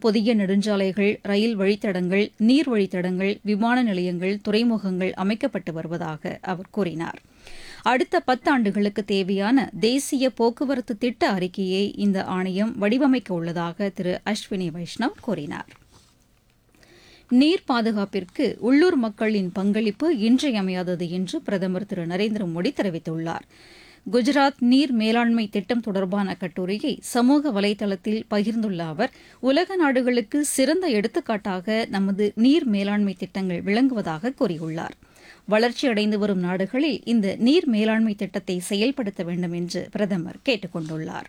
புதிய நெடுஞ்சாலைகள் ரயில் வழித்தடங்கள் நீர் வழித்தடங்கள் விமான நிலையங்கள் துறைமுகங்கள் அமைக்கப்பட்டு வருவதாக அவர் கூறினார் அடுத்த பத்தாண்டுகளுக்கு தேவையான தேசிய போக்குவரத்து திட்ட அறிக்கையை இந்த ஆணையம் வடிவமைக்க உள்ளதாக திரு அஸ்வினி வைஷ்ணவ் கூறினார் நீர் பாதுகாப்பிற்கு உள்ளூர் மக்களின் பங்களிப்பு இன்றியமையாதது என்று பிரதமர் திரு நரேந்திர மோடி தெரிவித்துள்ளார் குஜராத் நீர் மேலாண்மை திட்டம் தொடர்பான கட்டுரையை சமூக வலைதளத்தில் பகிர்ந்துள்ள அவர் உலக நாடுகளுக்கு சிறந்த எடுத்துக்காட்டாக நமது நீர் மேலாண்மை திட்டங்கள் விளங்குவதாக கூறியுள்ளார் வளர்ச்சியடைந்து வரும் நாடுகளில் இந்த நீர் மேலாண்மை திட்டத்தை செயல்படுத்த வேண்டும் என்று பிரதமர் கேட்டுக் கொண்டுள்ளார்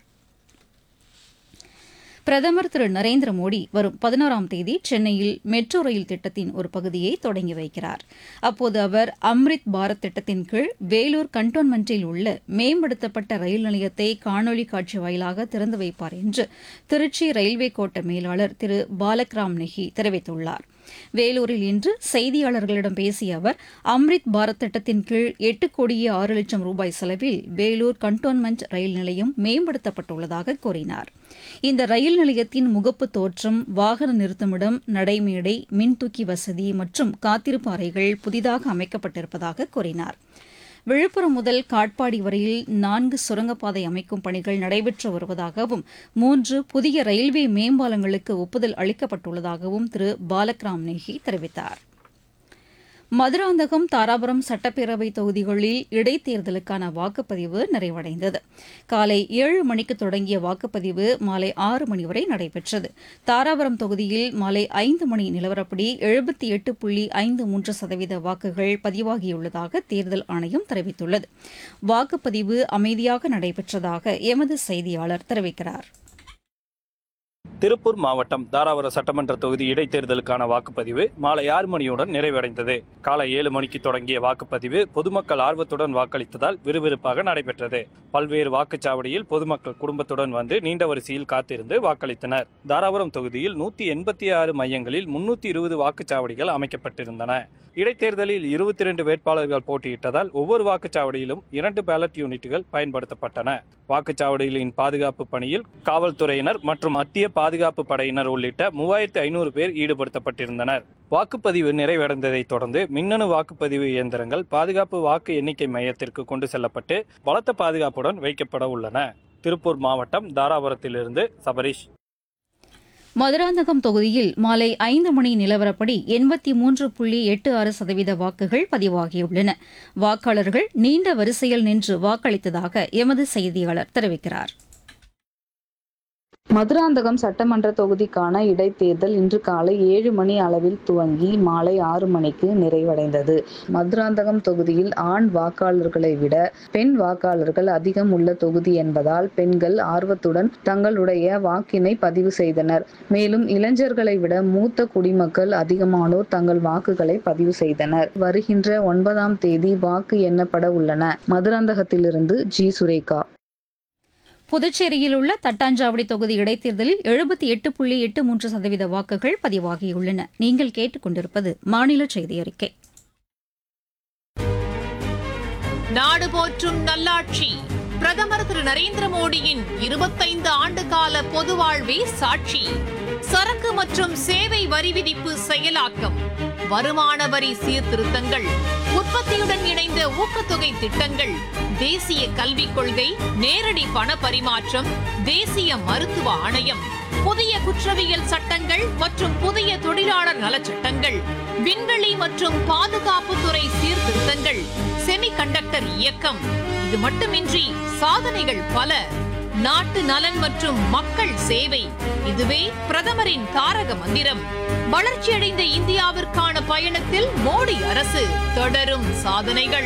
பிரதமர் திரு நரேந்திர மோடி வரும் பதினோராம் தேதி சென்னையில் மெட்ரோ ரயில் திட்டத்தின் ஒரு பகுதியை தொடங்கி வைக்கிறார் அப்போது அவர் அம்ரித் பாரத் திட்டத்தின் கீழ் வேலூர் கண்டோன்மெண்டில் உள்ள மேம்படுத்தப்பட்ட ரயில் நிலையத்தை காணொலி காட்சி வாயிலாக திறந்து வைப்பார் என்று திருச்சி ரயில்வே கோட்ட மேலாளர் திரு பாலக்ராம் நெஹி தெரிவித்துள்ளார் வேலூரில் இன்று செய்தியாளர்களிடம் பேசிய அவர் அம்ரித் பாரத் திட்டத்தின் கீழ் எட்டு கோடியே ஆறு லட்சம் ரூபாய் செலவில் வேலூர் கண்டோன்மெண்ட் ரயில் நிலையம் மேம்படுத்தப்பட்டுள்ளதாக கூறினார் இந்த ரயில் நிலையத்தின் முகப்பு தோற்றம் வாகன நிறுத்துமிடம் நடைமேடை மின்தூக்கி வசதி மற்றும் காத்திருப்பு அறைகள் புதிதாக அமைக்கப்பட்டிருப்பதாக கூறினார் விழுப்புரம் முதல் காட்பாடி வரையில் நான்கு சுரங்கப்பாதை அமைக்கும் பணிகள் நடைபெற்று வருவதாகவும் மூன்று புதிய ரயில்வே மேம்பாலங்களுக்கு ஒப்புதல் அளிக்கப்பட்டுள்ளதாகவும் திரு பாலக்ராம் நேகி தெரிவித்தார் மதுராந்தகம் தாராபுரம் சட்டப்பேரவை தொகுதிகளில் இடைத்தேர்தலுக்கான வாக்குப்பதிவு நிறைவடைந்தது காலை ஏழு மணிக்கு தொடங்கிய வாக்குப்பதிவு மாலை ஆறு மணி வரை நடைபெற்றது தாராபுரம் தொகுதியில் மாலை ஐந்து மணி நிலவரப்படி எழுபத்தி எட்டு புள்ளி ஐந்து மூன்று சதவீத வாக்குகள் பதிவாகியுள்ளதாக தேர்தல் ஆணையம் தெரிவித்துள்ளது வாக்குப்பதிவு அமைதியாக நடைபெற்றதாக எமது செய்தியாளர் தெரிவிக்கிறார் திருப்பூர் மாவட்டம் தாராபுரம் சட்டமன்ற தொகுதி இடைத்தேர்தலுக்கான வாக்குப்பதிவு மாலை ஆறு மணியுடன் நிறைவடைந்தது காலை ஏழு மணிக்கு தொடங்கிய வாக்குப்பதிவு பொதுமக்கள் ஆர்வத்துடன் வாக்களித்ததால் விறுவிறுப்பாக நடைபெற்றது பல்வேறு வாக்குச்சாவடியில் பொதுமக்கள் குடும்பத்துடன் வந்து நீண்ட வரிசையில் காத்திருந்து வாக்களித்தனர் தாராபுரம் தொகுதியில் நூத்தி எண்பத்தி ஆறு மையங்களில் முன்னூத்தி இருபது வாக்குச்சாவடிகள் அமைக்கப்பட்டிருந்தன இடைத்தேர்தலில் இருபத்தி இரண்டு வேட்பாளர்கள் போட்டியிட்டதால் ஒவ்வொரு வாக்குச்சாவடியிலும் இரண்டு பேலட் யூனிட்டுகள் பயன்படுத்தப்பட்டன வாக்குச்சாவடிகளின் பாதுகாப்பு பணியில் காவல்துறையினர் மற்றும் மத்திய பாதுகாப்பு படையினர் உள்ளிட்ட மூவாயிரத்தி ஐநூறு பேர் ஈடுபடுத்தப்பட்டிருந்தனர் வாக்குப்பதிவு நிறைவடைந்ததைத் தொடர்ந்து மின்னணு வாக்குப்பதிவு இயந்திரங்கள் பாதுகாப்பு வாக்கு எண்ணிக்கை மையத்திற்கு கொண்டு செல்லப்பட்டு பலத்த பாதுகாப்புடன் வைக்கப்பட உள்ளன திருப்பூர் மாவட்டம் தாராபுரத்திலிருந்து சபரீஷ் மதுராந்தகம் தொகுதியில் மாலை ஐந்து மணி நிலவரப்படி எண்பத்தி மூன்று புள்ளி எட்டு ஆறு சதவீத வாக்குகள் பதிவாகியுள்ளன வாக்காளர்கள் நீண்ட வரிசையில் நின்று வாக்களித்ததாக எமது செய்தியாளர் தெரிவிக்கிறார் மதுராந்தகம் சட்டமன்ற தொகுதிக்கான இடைத்தேர்தல் இன்று காலை ஏழு மணி அளவில் துவங்கி மாலை ஆறு மணிக்கு நிறைவடைந்தது மதுராந்தகம் தொகுதியில் ஆண் வாக்காளர்களை விட பெண் வாக்காளர்கள் அதிகம் உள்ள தொகுதி என்பதால் பெண்கள் ஆர்வத்துடன் தங்களுடைய வாக்கினை பதிவு செய்தனர் மேலும் இளைஞர்களை விட மூத்த குடிமக்கள் அதிகமானோர் தங்கள் வாக்குகளை பதிவு செய்தனர் வருகின்ற ஒன்பதாம் தேதி வாக்கு எண்ணப்பட உள்ளன மதுராந்தகத்திலிருந்து ஜி சுரேகா புதுச்சேரியில் உள்ள தட்டாஞ்சாவடி தொகுதி இடைத்தேர்தலில் எழுபத்தி எட்டு புள்ளி எட்டு மூன்று சதவீத வாக்குகள் பதிவாகியுள்ளன நீங்கள் கேட்டுக்கொண்டிருப்பது மாநில செய்தி அறிக்கை நாடு போற்றும் நல்லாட்சி பிரதமர் திரு நரேந்திர மோடியின் இருபத்தைந்து ஆண்டு கால பொது வாழ்வே சாட்சி சரக்கு மற்றும் சேவை வரி விதிப்பு செயலாக்கம் வருமான வரி சீர்திருத்தங்கள் உற்பத்தியுடன் இணைந்த ஊக்கத்தொகை திட்டங்கள் தேசிய கல்விக் கொள்கை நேரடி பண பரிமாற்றம் தேசிய மருத்துவ ஆணையம் புதிய குற்றவியல் சட்டங்கள் மற்றும் புதிய தொழிலாளர் நலச்சட்டங்கள் விண்வெளி மற்றும் பாதுகாப்புத்துறை சீர்திருத்தங்கள் செமிகண்டக்டர் இயக்கம் இது மட்டுமின்றி சாதனைகள் பல நாட்டு நலன் மற்றும் மக்கள் சேவை இதுவே பிரதமரின் தாரக மந்திரம் வளர்ச்சியடைந்த இந்தியாவிற்கான பயணத்தில் மோடி அரசு தொடரும் சாதனைகள்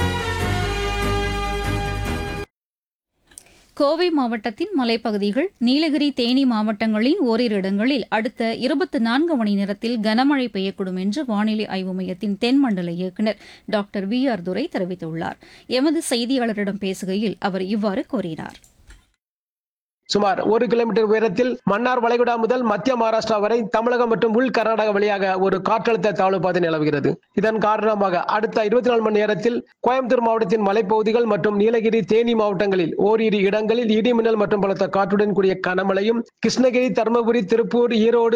கோவை மாவட்டத்தின் மலைப்பகுதிகள் நீலகிரி தேனி மாவட்டங்களின் ஓரிரு இடங்களில் அடுத்த இருபத்தி நான்கு மணி நேரத்தில் கனமழை பெய்யக்கூடும் என்று வானிலை ஆய்வு மையத்தின் தென்மண்டல இயக்குநர் டாக்டர் வி ஆர் துரை தெரிவித்துள்ளார் எமது செய்தியாளரிடம் பேசுகையில் அவர் இவ்வாறு கூறினார் சுமார் ஒரு கிலோமீட்டர் உயரத்தில் மன்னார் வளைகுடா முதல் மத்திய மகாராஷ்டிரா வரை தமிழகம் மற்றும் உள் கர்நாடகா வழியாக ஒரு காற்றழுத்த தாழ்வு பாதை நிலவுகிறது இதன் காரணமாக அடுத்த இருபத்தி நாலு மணி நேரத்தில் கோயம்புத்தூர் மாவட்டத்தின் மலைப்பகுதிகள் மற்றும் நீலகிரி தேனி மாவட்டங்களில் ஓரிரு இடங்களில் இடி மின்னல் மற்றும் பலத்த காற்றுடன் கூடிய கனமழையும் கிருஷ்ணகிரி தருமபுரி திருப்பூர் ஈரோடு